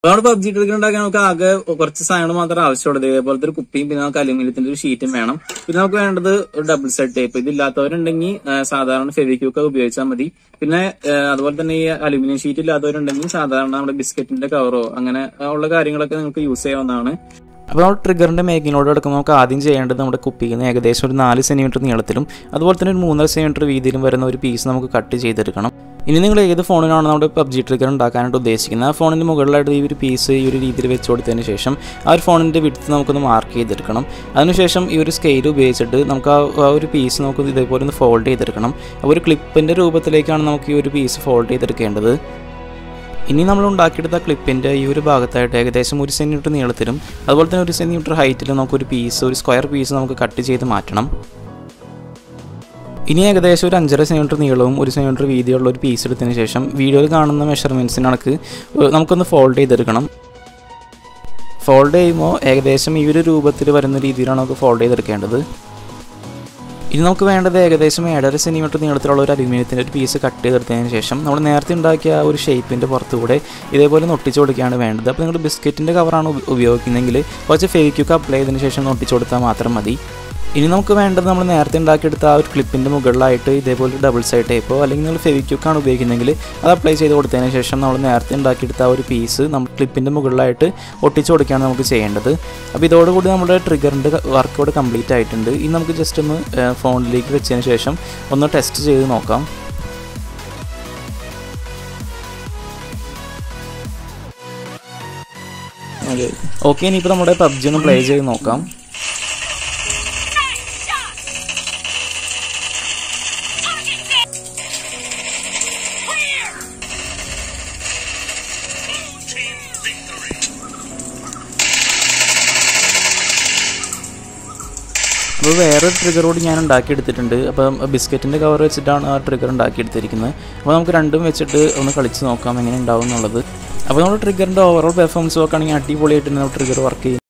അപ്പൊ നമ്മുടെ PUBG trigger ഉണ്ടാക്കാൻ നമുക്ക് ആകെ കുറച്ച് സാധനങ്ങൾ മാത്രമേ ആവശ്യമുള്ളൂ ഇതേപോലത്തെ ഒരു കുപ്പിയും പിന്നെ നമുക്ക് അലുമിനിയത്തിന്റെ ഒരു ഷീറ്റും വേണം പിന്നെ നമുക്ക് വേണ്ടത് ഒരു ഡബിൾ സെറ്റ് ടേപ്പ് ഇതില്ലാത്തവരുണ്ടെങ്കിൽ ആ, സാധാരണ ഫെവിക്യൂക്ക് ഉപയോഗിച്ചാൽ മതി പിന്നെ ആ, അതുപോലെ തന്നെ ഈ അലുമിനിയം ഷീറ്റ് ഇല്ലാത്തവരുണ്ടെങ്കിൽ സാധാരണ നമ്മുടെ ബിസ്ക്കറ്റിന്റെ കവറോ അങ്ങനെ ഉള്ള കാര്യങ്ങളൊക്കെ നിങ്ങൾക്ക് യൂസ് ചെയ്യാവുന്നതാണ് അപ്പോൾ നമ്മൾ ട്രിഗറിൻ്റെ മേക്കിങ്ങിനോട് എടുക്കുമ്പോൾ നമുക്ക് ആദ്യം ചെയ്യേണ്ടത് നമ്മുടെ കുപ്പിയിൽ നിന്ന് ഏകദേശം ഒരു നാല് സെൻറ്റിമീറ്റർ നീളത്തിലും അതുപോലെ തന്നെ ഒരു മൂന്നര സെൻറ്റിമീറ്റർ വീതിയിലും വരുന്ന ഒരു പീസ് നമുക്ക് കട്ട് ചെയ്തെടുക്കണം ഇനി നിങ്ങൾ ഏത് ഫോണിനാണ് നമ്മുടെ പബ്ജി ട്രിഗർ ഉണ്ടാക്കാനായിട്ട് ഉദ്ദേശിക്കുന്നത് ആ ഫോണിൻ്റെ മുകളിലായിട്ട് ഈ ഒരു പീസ് ഈ ഒരു രീതിയിൽ വെച്ച് കൊടുത്തതിന് ശേഷം ആ ഒരു ഫോണിൻ്റെ വിടുത്ത് നമുക്കൊന്ന് മാർക്ക് ചെയ്തെടുക്കണം അതിനുശേഷം ഈ ഒരു സ്കെയിൽ ഉപയോഗിച്ചിട്ട് നമുക്ക് ആ ആ ഒരു പീസ് നമുക്ക് ഇതേപോലെ ഒന്ന് ഫോൾഡ് ചെയ്തെടുക്കണം അപ്പോൾ ഒരു ക്ലിപ്പിൻ്റെ രൂപത്തിലേക്കാണ് നമുക്ക് ഈ ഒരു പീസ് ഫോൾഡ് ചെയ്തെടുക്കേണ്ടത് ഇനി നമ്മൾ ഉണ്ടാക്കിയെടുത്ത ക്ലിപ്പിൻ്റെ ഈ ഒരു ഭാഗത്തായിട്ട് ഏകദേശം ഒരു സെൻറ്റിമീറ്റർ നീളത്തിലും അതുപോലെ തന്നെ ഒരു സെൻറ്റിമീറ്റർ ഹൈറ്റിലും നമുക്കൊരു പീസ് ഒരു സ്ക്വയർ പീസ് നമുക്ക് കട്ട് ചെയ്ത് മാറ്റണം ഇനി ഏകദേശം ഒരു അഞ്ചര സെൻറ്റിമീറ്റർ നീളവും ഒരു സെൻറ്റിമീറ്റർ വീതിയുള്ള ഒരു പീസ് എടുത്തതിന് ശേഷം വീഡിയോയിൽ കാണുന്ന മെഷർമെൻറ്റ്സിന് കണക്ക് നമുക്കൊന്ന് ഫോൾഡ് ചെയ്തെടുക്കണം ഫോൾഡ് ചെയ്യുമ്പോൾ ഏകദേശം ഈ ഒരു രൂപത്തിൽ വരുന്ന രീതിയിലാണ് നമുക്ക് ഫോൾഡ് ചെയ്തെടുക്കേണ്ടത് ഇനി നമുക്ക് വേണ്ടത് ഏകദേശം ഏഴര സെൻറ്റിമീറ്റർ നീളത്തിലുള്ള ഒരു അലുമിനിയത്തിൻ്റെ ഒരു പീസ് കട്ട് ചെയ്തെടുത്തതിന് ശേഷം നമ്മൾ നേരത്തെ ഉണ്ടാക്കിയ ആ ഒരു ഷേപ്പിൻ്റെ പുറത്തുകൂടെ ഇതേപോലെ ഒട്ടിച്ചു കൊടുക്കുകയാണ് വേണ്ടത് അപ്പോൾ നിങ്ങൾ ബിസ്ക്കറ്റിൻ്റെ കവറാണ് ഉപ- ഉപയോഗിക്കുന്നതെങ്കിൽ കുറച്ച് ഫേക്യൂക്ക് അപ്ലൈ ചെയ്തതിന് ശേഷം ഒട്ടിച്ചു കൊടുത്താൽ മാത്രം മതി ഇനി നമുക്ക് വേണ്ടത് നമ്മൾ നേരത്തെ ഉണ്ടാക്കിയെടുത്ത ആ ഒരു ക്ലിപ്പിൻ്റെ മുകളിലായിട്ട് ഇതേപോലെ ഡബിൾ സൈഡ് ടൈപ്പോ അല്ലെങ്കിൽ നിങ്ങൾ ഫെവിക്യൂക്കാണ് ഉപയോഗിക്കുന്നതെങ്കിൽ അത് അപ്ലൈ ചെയ്ത് കൊടുത്തതിന് ശേഷം നമ്മൾ നേരത്തെ ഉണ്ടാക്കിയെടുത്ത ആ ഒരു പീസ് നമ്മൾ ക്ലിപ്പിൻ്റെ മുകളിലായിട്ട് ഒട്ടിച്ചു കൊടുക്കുകയാണ് നമുക്ക് ചെയ്യേണ്ടത് അപ്പോൾ ഇതോടുകൂടി നമ്മുടെ ട്രിഗറിൻ്റെ വർക്കൗട്ട് കംപ്ലീറ്റ് ആയിട്ടുണ്ട് ഇനി നമുക്ക് ജസ്റ്റ് ഒന്ന് ഫോണിലേക്ക് വെച്ചതിന് ശേഷം ഒന്ന് ടെസ്റ്റ് ചെയ്ത് നോക്കാം ഓക്കെ ഇനിയിപ്പോൾ നമ്മുടെ പബ്ജി ഒന്ന് പ്ലേ ചെയ്ത് നോക്കാം അപ്പോൾ വേറെ ട്രിഗർ കൂടി ഞാൻ ഉണ്ടാക്കിയെടുത്തിട്ടുണ്ട് അപ്പം ബിസ്ക്കറ്റിൻ്റെ കവർ വെച്ചിട്ടാണ് ആ ട്രിഗർ ഉണ്ടാക്കിയെടുത്തിരിക്കുന്നത് അപ്പോൾ നമുക്ക് രണ്ടും വെച്ചിട്ട് ഒന്ന് കളിച്ച് നോക്കാം എങ്ങനെ ഉണ്ടാവും എന്നുള്ളത് അപ്പോൾ നമ്മുടെ ട്രിഗറിൻ്റെ ഓവറോൾ പെർഫോമൻസ് നോക്കുകയാണെങ്കിൽ അടിപൊളിയായിട്ട് നമ്മൾ ട്രിഗർ വർക്ക് ചെയ്യും